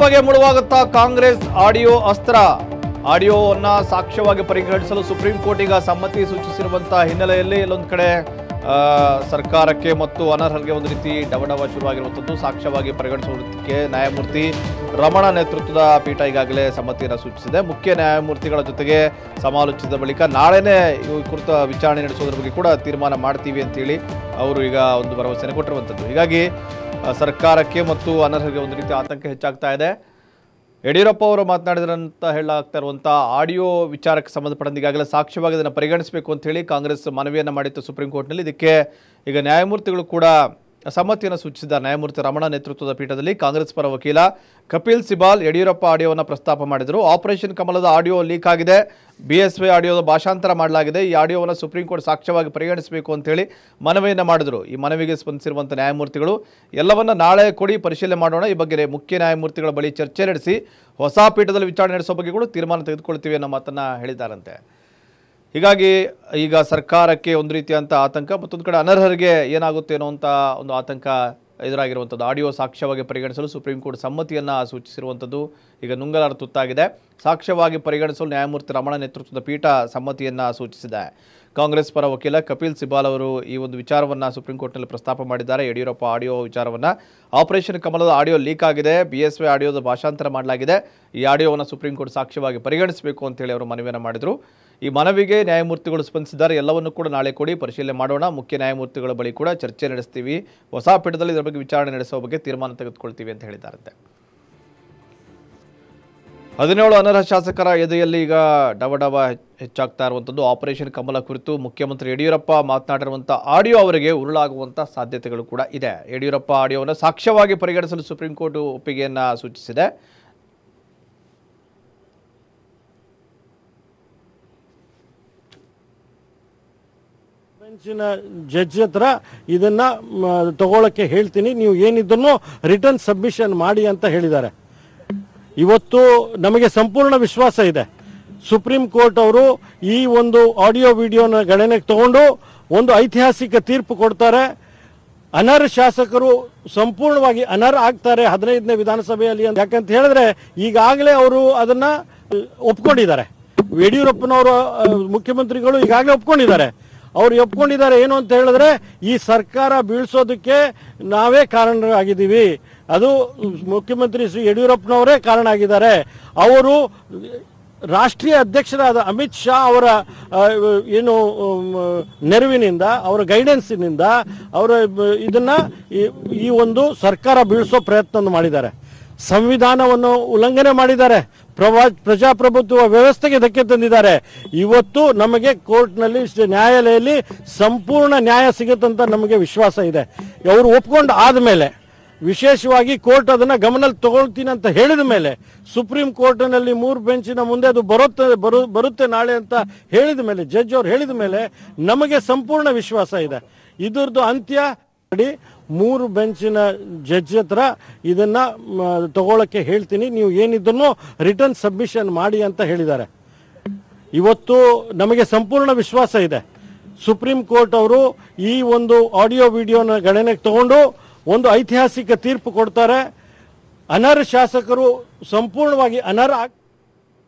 ಸಿದ್ದರಾಮಯ್ಯಗೆ ಮುಳುವಾಗುತ್ತಾ Congress audio ಅಸ್ತ್ರ ಆಡಿಯೋವನ್ನ ಸಾಕ್ಷ್ಯವಾಗಿ ಪರಿಗಣಿಸಲು supreme court ಈಗ ಸಮ್ಮತಿ ಸೂಚಿಸಿರುವಂತಹ ಹಿನ್ನೆಲೆಯಲ್ಲಿ ಇಲ್ಲೊಂದು ಕಡೆ ಆ, ಸರ್ಕಾರಕ್ಕೆ ಮತ್ತು ಅನರ್ಹರಿಗೆ ಒಂದು ರೀತಿ ಡವಡವ ಶುರುವಾಗಿರುವಂಥದ್ದು ಸಾಕ್ಷ್ಯವಾಗಿ ಪರಿಗಣಿಸುವುದಕ್ಕೆ ನ್ಯಾಯಮೂರ್ತಿ ರಮಣ ನೇತೃತ್ವದ ಪೀಠ ಈಗಾಗಲೇ ಸಮ್ಮತಿಯನ್ನು ಸೂಚಿಸಿದೆ ಮುಖ್ಯ ನ್ಯಾಯಮೂರ್ತಿಗಳ ಜೊತೆಗೆ ಸಮಾಲೋಚಿಸಿದ ಬಳಿಕ ನಾಳೆನೇ ಈ ಕುರಿತ ವಿಚಾರಣೆ ನಡೆಸೋದ್ರ ಬಗ್ಗೆ ಕೂಡ ತೀರ್ಮಾನ ಮಾಡ್ತೀವಿ ಅಂತೇಳಿ ಅವರು ಈಗ ಒಂದು ಭರವಸೆಯನ್ನು ಕೊಟ್ಟಿರುವಂಥದ್ದು ಹೀಗಾಗಿ ಆ, ಸರ್ಕಾರಕ್ಕೆ ಮತ್ತು ಅನರ್ಹರಿಗೆ ಒಂದು ರೀತಿ ಆತಂಕ ಹೆಚ್ಚಾಗ್ತಾ ಇದೆ ಯಡಿಯೂರಪ್ಪ ಅವರು ಮಾತನಾಡಿದ್ರಂತ ಹೇಳಲಾಗ್ತಾ ಇರುವಂಥ ಆಡಿಯೋ ವಿಚಾರಕ್ಕೆ ಸಂಬಂಧಪಟ್ಟಂತೆ ಈಗಾಗಲೇ ಸಾಕ್ಷ್ಯವಾಗಿ ಇದನ್ನು ಪರಿಗಣಿಸಬೇಕು ಅಂತ ಹೇಳಿ ಕಾಂಗ್ರೆಸ್ ಮನವಿಯನ್ನು ಮಾಡಿತ್ತು ಸುಪ್ರೀಂ ಕೋರ್ಟ್ನಲ್ಲಿ ಇದಕ್ಕೆ ಈಗ ನ್ಯಾಯಮೂರ್ತಿಗಳು ಕೂಡ ಸಮ್ಮತಿಯನ್ನು ಸೂಚಿಸಿದ್ದಾರೆ ನ್ಯಾಯಮೂರ್ತಿ ರಮಣ ನೇತೃತ್ವದ ಪೀಠದಲ್ಲಿ ಕಾಂಗ್ರೆಸ್ ಪರ ವಕೀಲ ಕಪಿಲ್ ಸಿಬಾಲ್ ಯಡಿಯೂರಪ್ಪ ಆಡಿಯೋವನ್ನು ಪ್ರಸ್ತಾಪ ಮಾಡಿದರು ಆಪರೇಷನ್ ಕಮಲದ ಆಡಿಯೋ ಲೀಕ್ ಆಗಿದೆ ಬಿ ಎಸ್ ವೈ ಆಡಿಯೋದ ಭಾಷಾಂತರ ಮಾಡಲಾಗಿದೆ ಈ ಆಡಿಯೋವನ್ನು ಸುಪ್ರೀಂ ಕೋರ್ಟ್ ಸಾಕ್ಷ್ಯವಾಗಿ ಪರಿಗಣಿಸಬೇಕು ಅಂತೇಳಿ ಮನವಿಯನ್ನು ಮಾಡಿದರು ಈ ಮನವಿಗೆ ಸ್ಪಂದಿಸಿರುವಂಥ ನ್ಯಾಯಮೂರ್ತಿಗಳು ಎಲ್ಲವನ್ನ ನಾಳೆ ಕೊಡಿ ಪರಿಶೀಲನೆ ಮಾಡೋಣ ಈ ಬಗ್ಗೆ ಮುಖ್ಯ ನ್ಯಾಯಮೂರ್ತಿಗಳ ಬಳಿ ಚರ್ಚೆ ನಡೆಸಿ ಹೊಸ ಪೀಠದಲ್ಲಿ ವಿಚಾರಣೆ ನಡೆಸೋ ಬಗ್ಗೆ ಕೂಡ ತೀರ್ಮಾನ ತೆಗೆದುಕೊಳ್ತೀವಿ ಅನ್ನೋ ಮಾತನ್ನು ಹೇಳಿದ್ದಾರಂತೆ ಹೀಗಾಗಿ ಈಗ ಸರ್ಕಾರಕ್ಕೆ ಒಂದು ರೀತಿಯಂಥ ಆತಂಕ ಮತ್ತೊಂದು ಕಡೆ ಅನರ್ಹರಿಗೆ ಏನಾಗುತ್ತೇನೋ ಅಂತ ಒಂದು ಆತಂಕ ಎದುರಾಗಿರುವಂಥದ್ದು ಆಡಿಯೋ ಸಾಕ್ಷ್ಯವಾಗಿ ಪರಿಗಣಿಸಲು ಸುಪ್ರೀಂ ಕೋರ್ಟ್ ಸಮ್ಮತಿಯನ್ನು ಸೂಚಿಸಿರುವಂಥದ್ದು ಈಗ ನುಂಗಲಾರ ತುತ್ತಾಗಿದೆ ಸಾಕ್ಷ್ಯವಾಗಿ ಪರಿಗಣಿಸಲು ನ್ಯಾಯಮೂರ್ತಿ ರಮಣ ನೇತೃತ್ವದ ಪೀಠ ಸಮ್ಮತಿಯನ್ನು ಸೂಚಿಸಿದೆ ಕಾಂಗ್ರೆಸ್ ಪರ ವಕೀಲ ಕಪಿಲ್ ಸಿಬಾಲ್ ಅವರು ಈ ಒಂದು ವಿಚಾರವನ್ನು ಸುಪ್ರೀಂ ಕೋರ್ಟ್ನಲ್ಲಿ ಪ್ರಸ್ತಾಪ ಮಾಡಿದ್ದಾರೆ ಯಡಿಯೂರಪ್ಪ ಆಡಿಯೋ ವಿಚಾರವನ್ನು ಆಪರೇಷನ್ ಕಮಲದ ಆಡಿಯೋ ಲೀಕ್ ಆಗಿದೆ ಬಿ ಎಸ್ ವೈ ಆಡಿಯೋದ ಭಾಷಾಂತರ ಮಾಡಲಾಗಿದೆ ಈ ಆಡಿಯೋವನ್ನು ಸುಪ್ರೀಂ ಕೋರ್ಟ್ ಸಾಕ್ಷ್ಯವಾಗಿ ಪರಿಗಣಿಸಬೇಕು ಅಂತೇಳಿ ಅವರು ಮನವಿಯನ್ನು ಮಾಡಿದರು ಈ ಮನವಿಗೆ ನ್ಯಾಯಮೂರ್ತಿಗಳು ಸ್ಪಂದಿಸಿದ್ದಾರೆ ಎಲ್ಲವನ್ನು ಕೂಡ ನಾಳೆ ಕೊಡಿ ಪರಿಶೀಲನೆ ಮಾಡೋಣ ಮುಖ್ಯ ನ್ಯಾಯಮೂರ್ತಿಗಳ ಬಳಿ ಕೂಡ ಚರ್ಚೆ ನಡೆಸ್ತೀವಿ ಹೊಸ ಪೀಠದಲ್ಲಿ ಇದರ ಬಗ್ಗೆ ವಿಚಾರಣೆ ನಡೆಸುವ ಬಗ್ಗೆ ತೀರ್ಮಾನ ತೆಗೆದುಕೊಳ್ತೀವಿ ಅಂತ ಹೇಳಿದ್ದಾರಂತೆ ಹದಿನೇಳು ಅನರ್ಹ ಶಾಸಕರ ಎದೆಯಲ್ಲಿ ಈಗ ಡವಡವ ಹೆಚ್ಚಾಗ್ತಾ ಇರುವಂಥದ್ದು ಆಪರೇಷನ್ ಕಮಲ ಕುರಿತು ಮುಖ್ಯಮಂತ್ರಿ ಯಡಿಯೂರಪ್ಪ ಮಾತನಾಡಿರುವಂಥ ಆಡಿಯೋ ಅವರಿಗೆ ಉರುಳಾಗುವಂಥ ಸಾಧ್ಯತೆಗಳು ಕೂಡ ಇದೆ ಯಡಿಯೂರಪ್ಪ ಆಡಿಯೋವನ್ನು ಸಾಕ್ಷ್ಯವಾಗಿ ಪರಿಗಣಿಸಲು ಸುಪ್ರೀಂ ಕೋರ್ಟ್ ಒಪ್ಪಿಗೆಯನ್ನು ಸೂಚಿಸಿದೆ ಬೆಂಚಿನ ಜಡ್ಜ್ ಹತ್ರ ಇದನ್ನ ಮ, ತಗೊಳಕ್ಕೆ ಹೇಳ್ತೀನಿ ನೀವು ಏನಿದ್ದನ್ನು ರಿಟರ್ನ್ ಸಬ್ಮಿಷನ್ ಮಾಡಿ ಅಂತ ಹೇಳಿದ್ದಾರೆ ಇವತ್ತು ನಮಗೆ ಸಂಪೂರ್ಣ ವಿಶ್ವಾಸ ಇದೆ ಸುಪ್ರೀಂ ಕೋರ್ಟ್ ಅವರು ಈ ಒಂದು ಆಡಿಯೋ ವಿಡಿಯೋನ ಗಣನೆಗೆ ತಗೊಂಡು ಒಂದು ಐತಿಹಾಸಿಕ ತೀರ್ಪು ಕೊಡ್ತಾರೆ ಅನರ್ಹ ಶಾಸಕರು ಸಂಪೂರ್ಣವಾಗಿ ಅನರ್ಹ ಆಗ್ತಾರೆ ಹದಿನೈದನೇ ವಿಧಾನಸಭೆಯಲ್ಲಿ ಅಂತ ಯಾಕಂತ ಹೇಳಿದ್ರೆ ಈಗಾಗಲೇ ಅವರು ಅದನ್ನ ಅಹ್, ಒಪ್ಕೊಂಡಿದ್ದಾರೆ ಯಡಿಯೂರಪ್ಪನವರು ಅಹ್, ಮುಖ್ಯಮಂತ್ರಿಗಳು ಈಗಾಗಲೇ ಒಪ್ಕೊಂಡಿದ್ದಾರೆ ಅವ್ರು ಒಪ್ಕೊಂಡಿದ್ದಾರೆ ಏನು ಅಂತ ಹೇಳಿದ್ರೆ ಈ ಸರ್ಕಾರ ಬೀಳ್ಸೋದಕ್ಕೆ ನಾವೇ ಕಾರಣರಾಗಿದ್ದೀವಿ ಅದು ಮುಖ್ಯಮಂತ್ರಿ ಶ್ರೀ ಯಡಿಯೂರಪ್ಪನವರೇ ಕಾರಣ ಆಗಿದ್ದಾರೆ ಅವರು ರಾಷ್ಟ್ರೀಯ ಅಧ್ಯಕ್ಷರಾದ ಅಮಿತ್ ಶಾ ಅವರ ಆ, ಏನು ಉಮ್, ನೆರವಿನಿಂದ ಅವರ ಗೈಡೆನ್ಸಿನಿಂದ ಅವರ ಬ- ಇದನ್ನ ಈ- ಈ ಒಂದು ಸರ್ಕಾರ ಬೀಳಿಸೋ ಪ್ರಯತ್ನ ಮಾಡಿದ್ದಾರೆ ಸಂವಿಧಾನವನ್ನು ಉಲ್ಲಂಘನೆ ಮಾಡಿದ್ದಾರೆ ಪ್ರವಾ ಪ್ರಜಾಪ್ರಭುತ್ವ ವ್ಯವಸ್ಥೆಗೆ ಧಕ್ಕೆ ತಂದಿದ್ದಾರೆ ಇವತ್ತು ನಮಗೆ ಕೋರ್ಟ್ನಲ್ಲಿ ಶ್ರೀ ನ್ಯಾಯಾಲಯದಲ್ಲಿ ಸಂಪೂರ್ಣ ನ್ಯಾಯ ಸಿಗುತ್ತಂತ ನಮಗೆ ವಿಶ್ವಾಸ ಇದೆ ಅವರು ಒಪ್ಕೊಂಡು ಆದಮೇಲೆ ವಿಶೇಷವಾಗಿ ಕೋರ್ಟ್ ಅದನ್ನ ಗಮನದಲ್ಲಿ ತಗೊಳ್ತೀನಿ ಅಂತ ಹೇಳಿದ ಮೇಲೆ ಸುಪ್ರೀಂ ಕೋರ್ಟ್ನಲ್ಲಿ ಮೂರು ಬೆಂಚಿನ ಮುಂದೆ ಅದು ಬರುತ್ತೆ ಬರು ಬರುತ್ತೆ ನಾಳೆ ಅಂತ ಹೇಳಿದ ಮೇಲೆ ಜಡ್ಜ್ ಅವ್ರು ಹೇಳಿದ ಮೇಲೆ ನಮಗೆ ಸಂಪೂರ್ಣ ವಿಶ್ವಾಸ ಇದೆ ಇದ್ರದ್ದು ಅಂತ್ಯ ಮಾಡಿ ಮೂರು ಬೆಂಚಿನ ಜಡ್ಜ್ ಹತ್ರ ಇದನ್ನ ಮ, ತಗೊಳಕ್ಕೆ ಹೇಳ್ತೀನಿ ನೀವು ಏನಿದ್ದನ್ನು ರಿಟರ್ನ್ ಸಬ್ಮಿಷನ್ ಮಾಡಿ ಅಂತ ಹೇಳಿದ್ದಾರೆ ಇವತ್ತು ನಮಗೆ ಸಂಪೂರ್ಣ ವಿಶ್ವಾಸ ಇದೆ ಸುಪ್ರೀಂ ಕೋರ್ಟ್ ಅವರು ಈ ಒಂದು ಆಡಿಯೋ ವಿಡಿಯೋನ ಗಣನೆಗೆ ತಗೊಂಡು ಒಂದು ಐತಿಹಾಸಿಕ ತೀರ್ಪು ಕೊಡ್ತಾರೆ ಅನರ್ಹ ಶಾಸಕರು ಸಂಪೂರ್ಣವಾಗಿ ಅನರ್ಹ ಆಗ್-